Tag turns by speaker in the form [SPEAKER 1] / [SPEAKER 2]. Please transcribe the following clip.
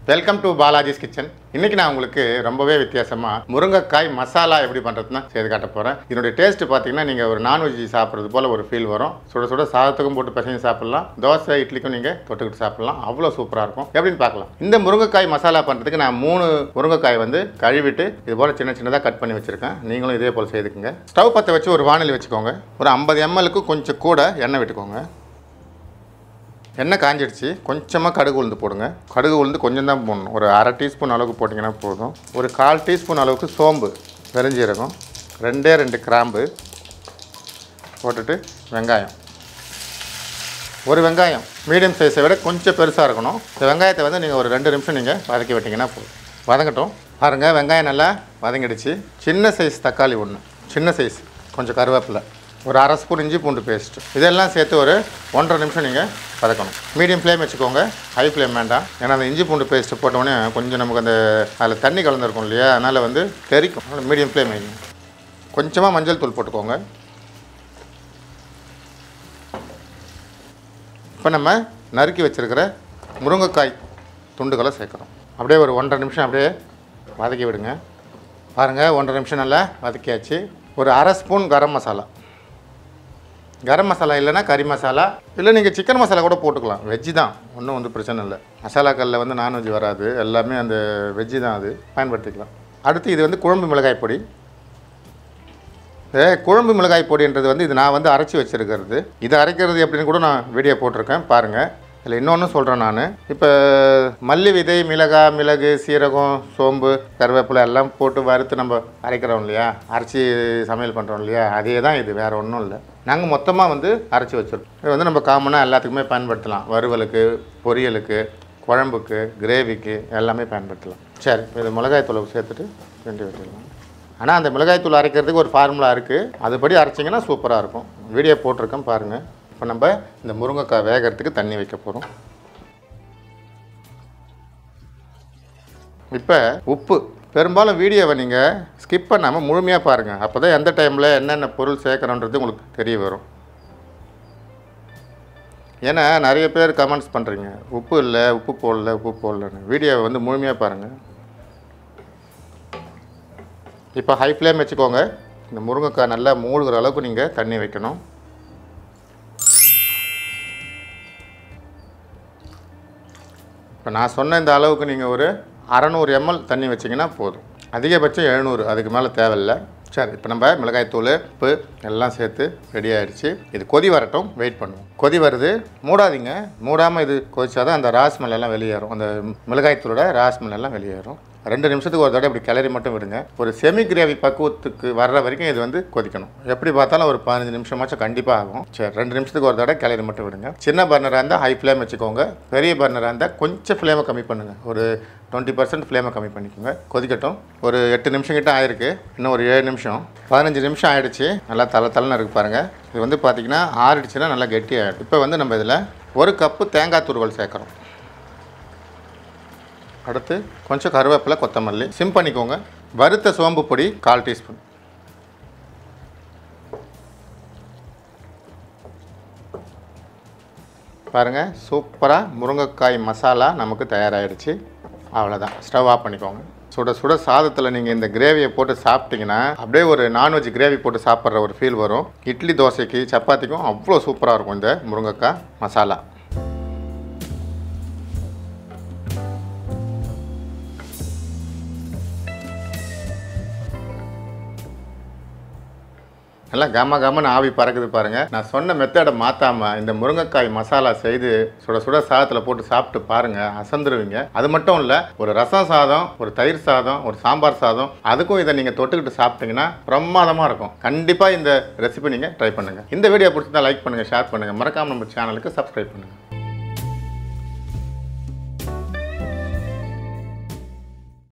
[SPEAKER 1] welcome to Balaji's kitchen இன்னைக்கு நான் உங்களுக்கு ரொம்பவே வித்தியாசமா முருங்கைக்காய் மசாலா எப்படி பண்ணுறதுன்னு செய்து காட்ட போகிறேன் இதனுடைய டேஸ்ட் பார்த்தீங்கன்னா நீங்கள் ஒரு நான்வெஜ் சாப்பிட்றது போல் ஒரு ஃபீல் வரும் சுட சுட சாதத்துக்கும் போட்டு பிசைஞ்சு சாப்பிட்லாம் தோசை இட்லிக்கும் நீங்கள் தொட்டுக்கிட்டு சாப்பிட்லாம் அவ்வளோ சூப்பராக இருக்கும் எப்படின்னு பார்க்கலாம் இந்த முருங்கைக்காய் மசாலா பண்ணுறதுக்கு நான் மூணு முருங்கைக்காய் வந்து கழுவிட்டு இது போல் சின்ன சின்னதாக கட் பண்ணி வச்சுருக்கேன் நீங்களும் இதே போல் செய்துக்குங்க ஸ்டவ் பற்ற வச்சு ஒரு வானொலி வச்சுக்கோங்க ஒரு ஐம்பது எம்எல்க்கு கொஞ்சம் கூட எண்ணெய் விட்டுக்கோங்க எண்ணெய் காஞ்சிடுச்சு கொஞ்சமாக கடுகு உளுந்து போடுங்க கடுகு உளுந்து கொஞ்சம் தான் போடணும் ஒரு அரை டீஸ்பூன் அளவுக்கு போட்டிங்கன்னா போதும் ஒரு கால் டீஸ்பூன் அளவுக்கு சோம்பு வெறிஞ்சீரகம் ரெண்டே ரெண்டு கிராம்பு போட்டுட்டு வெங்காயம் ஒரு வெங்காயம் மீடியம் சைஸை விட கொஞ்சம் பெருசாக இருக்கணும் இந்த வெங்காயத்தை வந்து நீங்கள் ஒரு ரெண்டு நிமிஷம் நீங்கள் வதக்கி விட்டிங்கன்னா போதும் வதங்கட்டும் பாருங்கள் வெங்காயம் நல்லா வதங்கிடுச்சு சின்ன சைஸ் தக்காளி ஒன்று சின்ன சைஸ் கொஞ்சம் கருவேப்பிலை ஒரு அரை ஸ்பூன் இஞ்சி பூண்டு பேஸ்ட் இதெல்லாம் சேர்த்து ஒரு ஒன்றரை நிமிஷம் நீங்கள் வதக்கணும் மீடியம் ஃப்ளேம் வச்சுக்கோங்க ஹை ஃப்ளேம் வேண்டாம் ஏன்னா அந்த இஞ்சி பூண்டு பேஸ்ட்டு போட்டோடனே கொஞ்சம் நமக்கு அந்த அதில் தண்ணி கலந்துருக்கும் இல்லையா அதனால் வந்து தெரிக்கும் அதனால் மீடியம் ஃப்ளேம் வைங்க கொஞ்சமாக மஞ்சள் தூள் போட்டுக்கோங்க இப்போ நம்ம நறுக்கி வச்சிருக்கிற முருங்கைக்காய் துண்டுகளை சேர்க்குறோம் அப்படியே ஒரு ஒன்றரை நிமிஷம் அப்படியே வதக்கி விடுங்க பாருங்கள் ஒன்றரை நிமிஷம் நல்லா வதக்கியாச்சு ஒரு அரை ஸ்பூன் கரம் மசாலா கரம் மசாலா இல்லைன்னா கறி மசாலா இல்லை நீங்கள் சிக்கன் மசாலா கூட போட்டுக்கலாம் வெஜ்ஜு தான் ஒன்றும் வந்து பிரச்சனை இல்லை மசாலாக்களில் வந்து நான்வெஜ் வராது எல்லாமே அந்த வெஜ்ஜு தான் அது பயன்படுத்திக்கலாம் அடுத்து இது வந்து குழம்பு மிளகாய் பொடி ஏ குழம்பு மிளகாய் பொடின்றது வந்து இது நான் வந்து அரைச்சி வச்சுருக்கிறது இதை அரைக்கிறது எப்படின்னு கூட நான் வீடியோ போட்டிருக்கேன் பாருங்கள் இதில் இன்னொன்று சொல்கிறேன் நான் இப்போ மல்லி விதை மிளகாய் மிளகு சீரகம் சோம்பு கருவேப்பிலை எல்லாம் போட்டு வறுத்து நம்ம அரைக்கிறோம் இல்லையா அரைச்சி சமையல் பண்ணுறோம் இல்லையா அதே தான் இது வேறு ஒன்றும் இல்லை நாங்கள் மொத்தமாக வந்து அரைச்சி வச்சுருக்கோம் இது வந்து நம்ம காமனாக எல்லாத்துக்குமே பயன்படுத்தலாம் வறுவலுக்கு பொரியலுக்கு குழம்புக்கு கிரேவிக்கு எல்லாமே பயன்படுத்தலாம் சரி இது மிளகாய் தூளை சேர்த்துட்டு கிண்டி விட்டுடலாம் ஆனால் அந்த மிளகாய் தூள் அரைக்கிறதுக்கு ஒரு ஃபார்முலா இருக்குது அதுபடி அரைச்சிங்கன்னா சூப்பராக இருக்கும் வீடியோ போட்டிருக்கேன் பாருங்கள் இப்போ நம்ம இந்த முருங்கைக்காய் வேகிறதுக்கு தண்ணி வைக்க போகிறோம் இப்போ உப்பு பெரும்பாலும் வீடியோவை நீங்கள் ஸ்கிப் பண்ணாமல் முழுமையாக பாருங்கள் அப்போ தான் எந்த டைமில் என்னென்ன பொருள் சேர்க்குறோன்றது உங்களுக்கு தெரிய வரும் ஏன்னா நிறைய பேர் கமெண்ட்ஸ் பண்ணுறீங்க உப்பு இல்லை உப்பு போடல உப்பு போடலன்னு வீடியோவை வந்து முழுமையாக பாருங்கள் இப்போ ஹை ஃப்ளேம் வச்சுக்கோங்க இந்த முருங்கைக்காய் நல்லா மூழ்கிற அளவுக்கு நீங்கள் தண்ணி வைக்கணும் இப்போ நான் சொன்ன இந்த அளவுக்கு நீங்கள் ஒரு அறநூறு எம்எல் தண்ணி வச்சிங்கன்னா போதும் அதிகபட்சம் எழுநூறு அதுக்கு மேலே தேவையில்லை சரி இப்போ நம்ம மிளகாய்த்தூள் உப்பு எல்லாம் சேர்த்து ரெடி ஆயிடுச்சு இது கொதி வரட்டும் வெயிட் பண்ணுவோம் கொதி வருது மூடாதீங்க மூடாமல் இது கொதிச்சாதான் அந்த ராஸ்மெல் எல்லாம் வெளியேறும் அந்த மிளகாய்த்தூளோட ராஸ்மெல் எல்லாம் வெளியேறும் ரெண்டு நிமிஷத்துக்கு ஒரு தடவை இப்படி கிளறி மட்டும் விடுங்க ஒரு செமி கிரேவி பக்குவத்துக்கு வர்ற வரைக்கும் இது வந்து கொதிக்கணும் எப்படி பார்த்தாலும் ஒரு பதினஞ்சு நிமிஷமாச்சும் கண்டிப்பாக ஆகும் சரி ரெண்டு நிமிஷத்துக்கு ஒரு தடவை கிளறி மட்டும் விடுங்க சின்ன பர்னராக இருந்தால் ஹை ஃப்ளேம் வச்சுக்கோங்க பெரிய பர்னராக இருந்தால் கொஞ்சம் ஃப்ளேமை கம்மி பண்ணுங்கள் ஒரு டுவெண்ட்டி பர்சன்ட் ஃப்ளேமை கம்மி பண்ணிக்கோங்க கொதிக்கட்டும் ஒரு எட்டு நிமிஷம் கிட்ட ஆயிருக்கு இன்னும் ஒரு ஏழு நிமிஷம் பதினஞ்சு நிமிஷம் ஆயிடுச்சு நல்லா தலை தலைன்னு இருக்கு பாருங்கள் இது வந்து பார்த்திங்கன்னா ஆறிடுச்சுன்னா நல்லா கெட்டி ஆகிடும் இப்போ வந்து நம்ம இதில் ஒரு கப்பு தேங்காய் துருவல் சேர்க்குறோம் அடுத்து கொஞ்சம் கருவேப்பிலை கொத்தமல்லி சிம் பண்ணிக்கோங்க வறுத்த சோம்பு பொடி கால் டீஸ்பூன் பாருங்கள் சூப்பராக முருங்கைக்காய் மசாலா நமக்கு தயாராகிடுச்சு அவ்வளோதான் ஸ்டவ் ஆஃப் பண்ணிக்கோங்க சுட சுட சாதத்தில் நீங்கள் இந்த கிரேவியை போட்டு சாப்பிட்டீங்கன்னா அப்படியே ஒரு நான்வெஜ் கிரேவி போட்டு சாப்பிட்ற ஒரு ஃபீல் வரும் இட்லி தோசைக்கு சப்பாத்திக்கும் அவ்வளோ சூப்பராக இருக்கும் இந்த முருங்கைக்காய் மசாலா நல்லா கம கமன்னு ஆவி பறக்குது பாருங்க நான் சொன்ன மெத்தடை மாத்தாம இந்த முருங்கைக்காய் மசாலா செய்து சுட சுட சாதத்தில் போட்டு சாப்பிட்டு பாருங்க அசந்துருவீங்க அது மட்டும் இல்லை ஒரு ரசம் சாதம் ஒரு தயிர் சாதம் ஒரு சாம்பார் சாதம் அதுக்கும் இதை நீங்கள் தொட்டுக்கிட்டு சாப்பிட்டீங்கன்னா பிரமாதமாக இருக்கும் கண்டிப்பாக இந்த ரெசிபி நீங்கள் ட்ரை பண்ணுங்கள் இந்த வீடியோ பிடிச்சிருந்தா லைக் பண்ணுங்கள் ஷேர் பண்ணுங்கள் மறக்காம நம்ம சேனலுக்கு சப்ஸ்கிரைப் பண்ணுங்கள்